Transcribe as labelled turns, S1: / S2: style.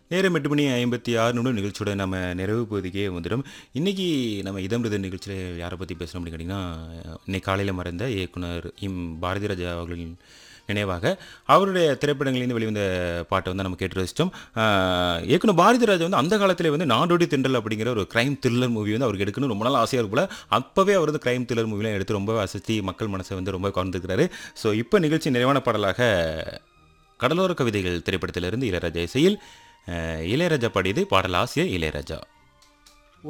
S1: நேரம் எட்டு மணி ஐம்பத்தி ஆறு நிமிடம் நிகழ்ச்சியோட நம்ம நிறைவு பகுதிக்கே வந்துடும் இன்றைக்கி நம்ம இதம்ருத நிகழ்ச்சியில் யாரை பற்றி பேசுகிறோம் அப்படின்னு கேட்டிங்கன்னா இன்னைக்கு காலையில் மறைந்த இயக்குனர் இம் பாரதி ராஜா அவர்களின் நினைவாக அவருடைய திரைப்படங்களிலிருந்து வெளிவந்த பாட்டை வந்து நம்ம கேட்டு ரசித்தோம் ஆஹ் இயக்குனர் பாரதி ராஜா வந்து அந்த காலத்தில் வந்து நாடோடி திண்டல் அப்படிங்கிற ஒரு கிரைம் த்ரில்லர் மூவி வந்து அவருக்கு எடுக்கணும் ரொம்ப நாள் ஆசையாக இருக்குல்ல அப்போவே அவர் வந்து கிரைம் த்ரில்லர் மூவிலாம் எடுத்து ரொம்ப அசத்தி மக்கள் மனசை வந்து ரொம்ப கவர்ந்துருக்கிறாரு ஸோ இப்போ நிகழ்ச்சி நிறைவான பாடலாக கடலோர கவிதைகள் திரைப்படத்திலிருந்து இளையராஜா இசையில் அஹ், இளையராஜா பாடியது பாடல் ஆசிரியர் இளையராஜா